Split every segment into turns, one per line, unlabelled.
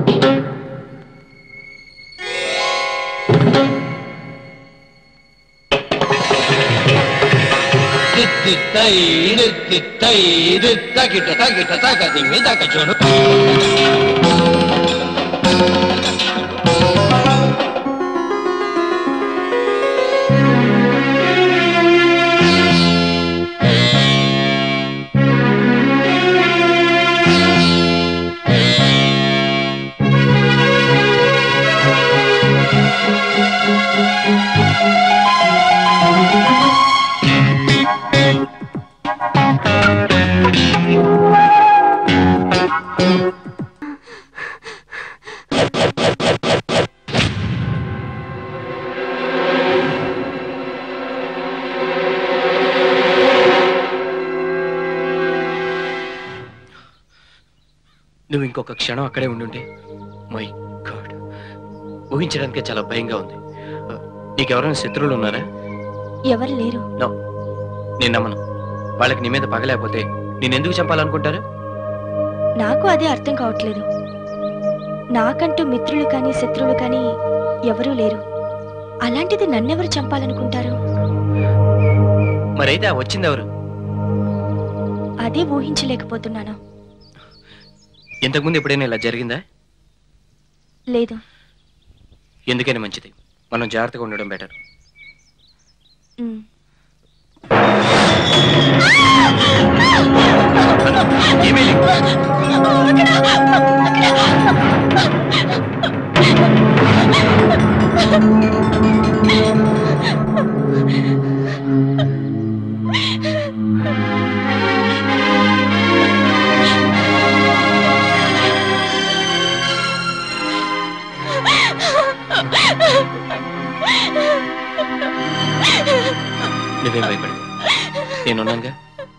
తగిట తగిట తగది మీద చూడు
నువ్వు ఇంకొక క్షణం అక్కడే ఉండుంటే మై గాడ్ ఊహించడానికే చాలా భయంగా ఉంది ఆ, నీకెవరైనా శత్రువులు ఉన్నారా
ఎవరు లేరు
నో నేను నమ్మను వాళ్ళకి నీ మీద పగలేకపోతే నేను ఎందుకు చంపాలనుకుంటారు
నాకు అదే అర్థం కావట్లేదు నాకంటూ మిత్రులు కానీ శత్రువులు కానీ ఎవరూ లేరు అలాంటిది నన్నెవరు చంపాలనుకుంటారు
మరైతే ఆ వచ్చింది ఎవరు
అదే ఊహించలేకపోతున్నాను
ఇంతకుముందు ఎప్పుడైనా ఇలా జరిగిందా
లేదు
ఎందుకని మంచిది మనం జాగ్రత్తగా ఉండడం బెటర్
ఉమ్.
నువ్వేం భయపడదు నేనున్నానుగా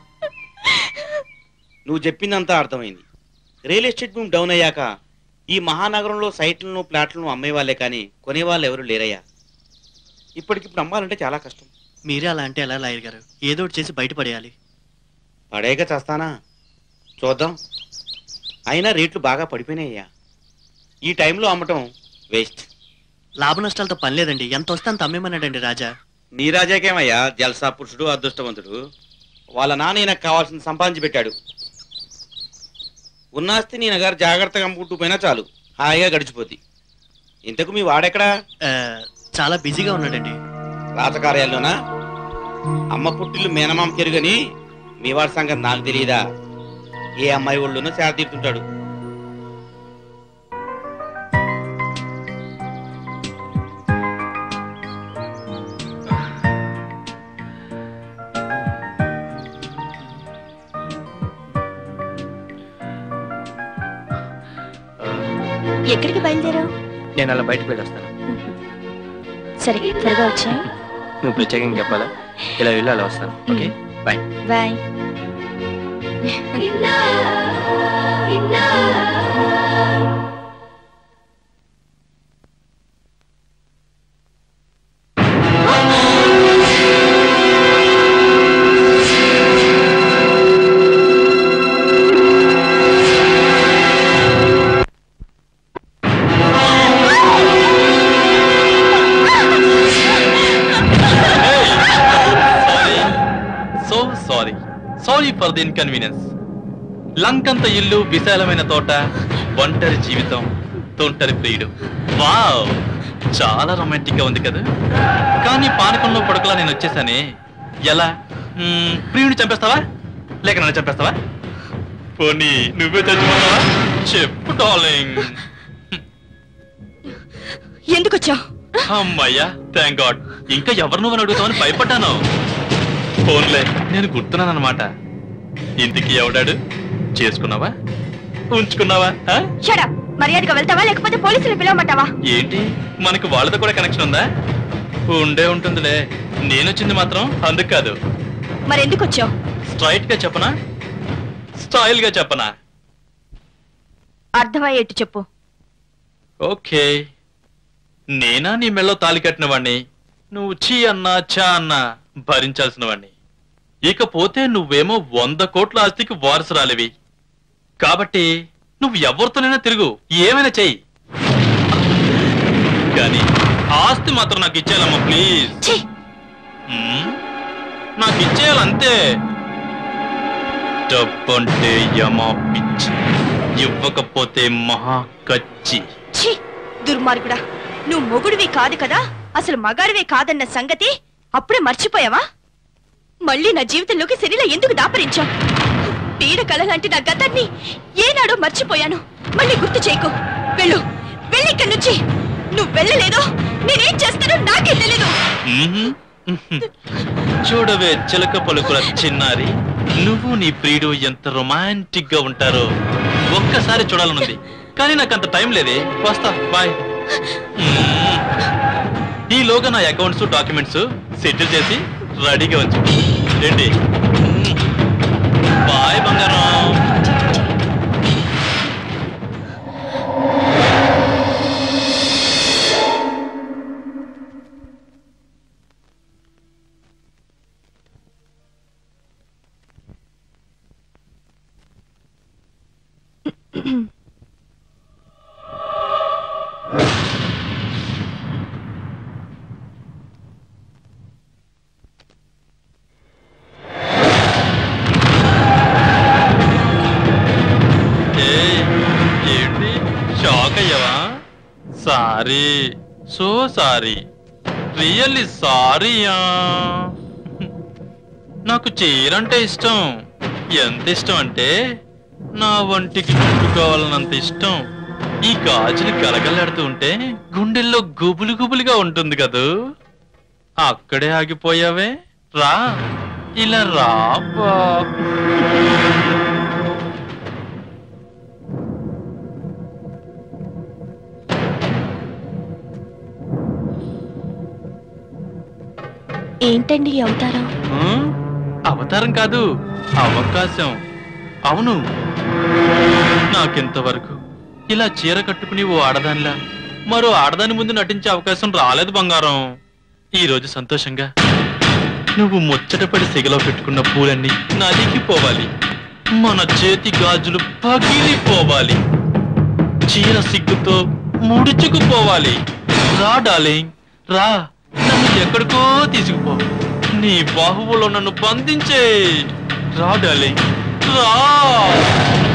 నువ్వు చెప్పిందంతా అర్థమైంది రియల్ ఎస్టేట్ భూమి డౌన్ అయ్యాక ఈ మహానగరంలో సైట్లను ప్లాట్లను అమ్మేవాళ్ళే కానీ కొనేవాళ్ళు ఎవరు లేరయ్యా ఇప్పటికిప్పుడు అమ్మాలంటే చాలా కష్టం
మీరే అలా అంటే ఎలా లాయర్ గారు ఏదో ఒకటి చేసి బయటపడేయాలి
పడేయక చేస్తానా చూద్దాం అయినా రేట్లు బాగా పడిపోయినాయ్యా ఈ టైంలో అమ్మటం వేస్ట్
లాభ నష్టాలతో పని లేదండి ఎంత వస్తే అంత అమ్మేమన్నాడండి రాజా
నీ రాజాకేమయ్యా జల్సా పురుషుడు అదృష్టవంతుడు వాళ్ళ నాన్న ఈయనకు కావాల్సిన సంపాదించి పెట్టాడు ఉన్నాస్తి నేను గారు జాగ్రత్తగా అమ్ముకుంటూ పోయినా చాలు హాయిగా గడిచిపోద్ది ఇంతకు మీ వాడెక్కడా
ఆ, చాలా బిజీగా ఉన్నాడండి
రాజకార్యాల్లోనా అమ్మ పుట్టిల్లు మేనమామ కెరుగని మీ వాడి సంగతి నాకు తెలియదా ఏ అమ్మాయి ఒళ్ళునో సేద తీరుతుంటాడు
ఎక్కడికి బయలుదేరావు
నేను అలా బయటకు వెళ్ళొస్తాను
సరే త్వరగా వచ్చా
నువ్వు ప్రత్యేకంగా చెప్పాలా ఇలా వెళ్ళి అలా వస్తాను okay bye
bye
so sorry sorry for the inconvenience లంకంత ఇల్లు విశాలమైన తోట ఒంటరి జీవితం తొంటరి ప్రియుడు వావ్ చాలా రొమాంటిక్ గా ఉంది కదా కానీ పానకంలో పడుకులా నేను వచ్చేసానే ఎలా మ్మ్, ప్రియుడిని చంపేస్తావా లేక నన్ను చంపేస్తావా పోనీ నువ్వే చచ్చిపోతావా చెప్పు డార్లింగ్
ఎందుకు వచ్చావు
అమ్మయ్యా థ్యాంక్ గాడ్ ఇంకా ఎవరు నువ్వు అడుగుతావని భయపడ్డాను ఫోన్లే నేను గుర్తున్నానన్నమాట ఇంటికి ఎవడాడు చేసుకున్నావా ఉంచుకున్నావా ఆ?
షడప్ మర్యాదగా వెళ్తావా లేకపోతే పోలీసులు పిలవమంటావా
ఏంటి మనకు వాళ్ళతో కూడా కనెక్షన్ ఉందా ఉండే ఉంటుందిలే నేనొచ్చింది మాత్రం అందుకు కాదు
మరి ఎందుకు వచ్చావు
స్ట్రైట్ గా చెప్పనా స్టైల్ గా చెప్పనా
అర్థమయ్యేట్టు చెప్పు
ఓకే నేనా నీ మెళ్ళో తాలి కట్టిన వాణ్ణి నువ్వు చీ అన్నా చా అన్నా భరించాల్సిన వాణ్ణి ఇకపోతే నువ్వేమో వంద కోట్ల ఆస్తికి వారసురాలివి కాబట్టి నువ్వు ఎవరితోనైనా తిరుగు ఏమైనా చెయ్యి కానీ ఆస్తి మాత్రం నాకు ఇచ్చేయాలమ్మా ప్లీజ్
ఛీ
మ్మ్? నాకు ఇచ్చేయాలంతే డబ్బంటే యమా పిచ్చి ఇవ్వకపోతే మహా కచ్చి
ఛీ దుర్మార్గుడా నువ్వు మొగుడివి కాదు కదా అసలు మగాడివే కాదన్న సంగతి అప్పుడే మర్చిపోయావా మళ్ళీ నా జీవితంలోకి శరీర ఎందుకు దాపరించావు పీడ కళ లాంటి నా గతాన్ని ఏనాడో మర్చిపోయాను మళ్ళీ గుర్తు చేయకు వెళ్ళు వెళ్ళి ఇక్కడి నుంచి నువ్వు వెళ్ళలేదో నేనేం చేస్తానో నాకే తెలీదు
మ్మ్. చూడవే చిలక పలుకుల చిన్నారి నువ్వు నీ ప్రియుడు ఎంత రొమాంటిక్ గా ఉంటారో ఒక్కసారి చూడాలనుంది కానీ నాకు అంత టైం లేదే వస్తా బాయ్ మ్మ్. ఈలోగా నా అకౌంట్స్ డాక్యుమెంట్స్ సెటిల్ చేసి రెడీగా ఉంచు ఏంటి మ్మ్. బాయ్ బంగారం ఏయ్, ఏంటి షాక్ అయ్యావా సారీ సో సారీ రియల్లీ సారీయా నాకు చీరంటే ఇష్టం ఎంత ఇష్టం అంటే నా వంటికి చుట్టుకోవాలన్నంత ఇష్టం ఈ గాజులు గలగలాడుతూ ఉంటే గుండెల్లో గుబులు గుబులుగా ఉంటుంది కదూ అక్కడే ఆగిపోయావే రా ఇలా రా బా.
ఏంటండి ఈ అవతారం
ఆ? అవతారం కాదు అవకాశం అవును నాకింతవరకు ఇలా చీర కట్టుకుని ఓ ఆడదానిలా మరో ఆడదాని ముందు నటించే అవకాశం రాలేదు బంగారం ఈ రోజు సంతోషంగా నువ్వు ముచ్చటపడి సిగలో పెట్టుకున్న పూలన్నీ నలిగిపోవాలి మన చేతి గాజులు పగిలిపోవాలి చీర సిగ్గుతో ముడుచుకుపోవాలి రా డార్లింగ్ రా నన్ను ఎక్కడికో తీసుకుపో నీ బాహువులో నన్ను బంధించే రా డార్లింగ్ రా